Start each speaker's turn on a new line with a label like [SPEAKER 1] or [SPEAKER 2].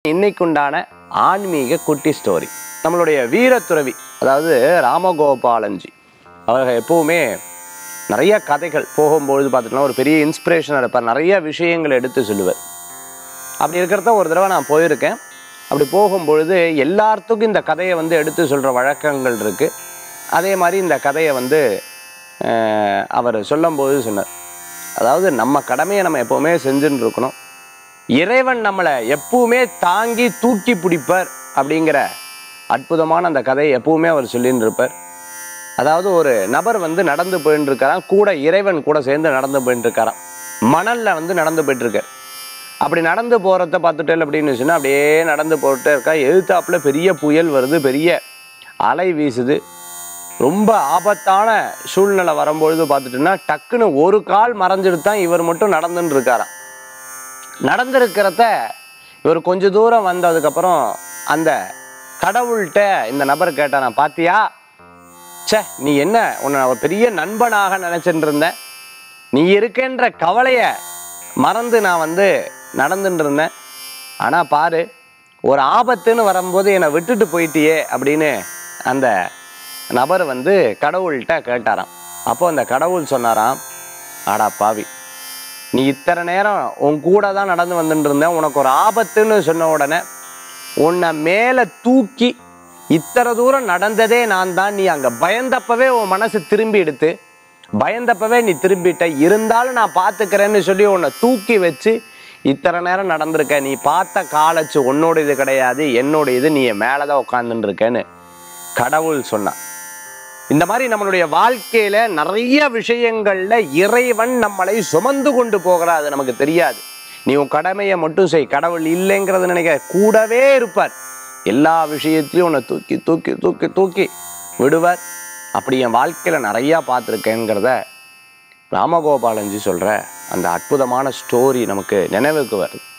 [SPEAKER 1] இன்னைக்கு உண்டான ஆன்மீக குட்டி ஸ்டோரி நம்மளுடைய வீரத்துறவி அதாவது ராமகோபாலன்ஜி அவர்கள் எப்பவுமே நிறைய கதைகள் போகும்பொழுது பார்த்துட்டோம்னா ஒரு பெரிய இன்ஸ்பிரேஷனாக இருப்பார் நிறைய விஷயங்கள் எடுத்து சொல்லுவார் அப்படி இருக்கிறத ஒரு தடவை நான் போயிருக்கேன் அப்படி போகும்பொழுது எல்லாத்துக்கும் இந்த கதையை வந்து எடுத்து சொல்கிற வழக்கங்கள் இருக்குது அதே மாதிரி இந்த கதையை வந்து அஹ், அவர் சொல்லும்போது சொன்னார் அதாவது நம்ம கடமையை நம்ம எப்போவுமே செஞ்சுன்னு இருக்கணும் இறைவன் நம்மளை எப்பவுமே தாங்கி தூக்கி பிடிப்பார் அப்படிங்கிற அற்புதமான அந்த கதையை எப்பவுமே அவர் சொல்லின்னு இருப்பார் அதாவது ஒரு நபர் வந்து நடந்து போயின்னு இருக்காராம் கூட இறைவன் கூட சேர்ந்து நடந்து போயின்னு இருக்காராம் மணல்ல வந்து நடந்து போயிட்டு இருக்கார் அப்படி நடந்து போறத பார்த்துட்டேன் அப்படின்னு சொன்னா அப்படியே நடந்து போயிட்டே இருக்கா எதிர்த்தாப்புல பெரிய புயல் வருது பெரிய அலை வீசுது ரொம்ப ஆபத்தான சூழ்நிலை வரும்பொழுது பார்த்துட்டோன்னா டக்குன்னு ஒரு கால் மறைஞ்சிட்டு தான் இவர் மட்டும் நடந்துன்னு இருக்காராம் நடந்திருக்கிறத இவர் கொஞ்ச தூரம் வந்ததுக்கப்புறம் அந்த கடவுள்கிட்ட இந்த நபர் கேட்டானா பாத்தியா ச்சே நீ என்ன உன்னை ஒரு பெரிய நண்பனாக நினைச்சிட்டு இருந்தேன் நீ இருக்கேன்ற கவலைய மறந்து நான் வந்து நடந்துட்டு இருந்தேன் ஆனா பாரு ஒரு ஆபத்துன்னு வரும்போது என்னை விட்டுட்டு போயிட்டியே அப்படின்னு அந்த நபர் வந்து கடவுள்கிட்ட கேட்டாராம் அப்போ அந்த கடவுள் சொன்னாராம் ஆடா பாவி நீ இத்தனை நேரம் உன் கூட தான் நடந்து வந்துட்டு இருந்தேன் உனக்கு ஒரு ஆபத்துன்னு சொன்ன உடனே உன்னை மேலே தூக்கி இத்தனை தூரம் நடந்ததே நான் தான் நீ அங்கே பயந்தப்பவே உன் மனசு திரும்பி எடுத்து பயந்தப்பவே நீ திரும்பிட்ட இருந்தாலும் நான் பார்த்துக்கிறேன்னு சொல்லி உன்னை தூக்கி வச்சு இத்தனை நேரம் நடந்திருக்க நீ பார்த்த காலச்சு உன்னோட இது கிடையாது என்னோட இது நீ என் மேலே தான் உட்காந்துட்டு இருக்கேன்னு கடவுள் சொன்னான் இந்த மாதிரி நம்மளுடைய வாழ்க்கையில நிறைய விஷயங்கள்ல இறைவன் நம்மளை சுமந்து கொண்டு போகிறார் அது நமக்கு தெரியாது நீ உன் கடமையை மட்டும் செய் கடவுள் இல்லைங்கிறத நினைக்க கூடவே இருப்பார் எல்லா விஷயத்திலையும் உன்னை தூக்கி தூக்கி தூக்கி தூக்கி விடுவார் அப்படி என் வாழ்க்கையில நிறையா பார்த்துருக்கேங்கிறத ராமகோபாலன்ஜி சொல்ற அந்த அற்புதமான ஸ்டோரி நமக்கு நினைவுக்கு வருது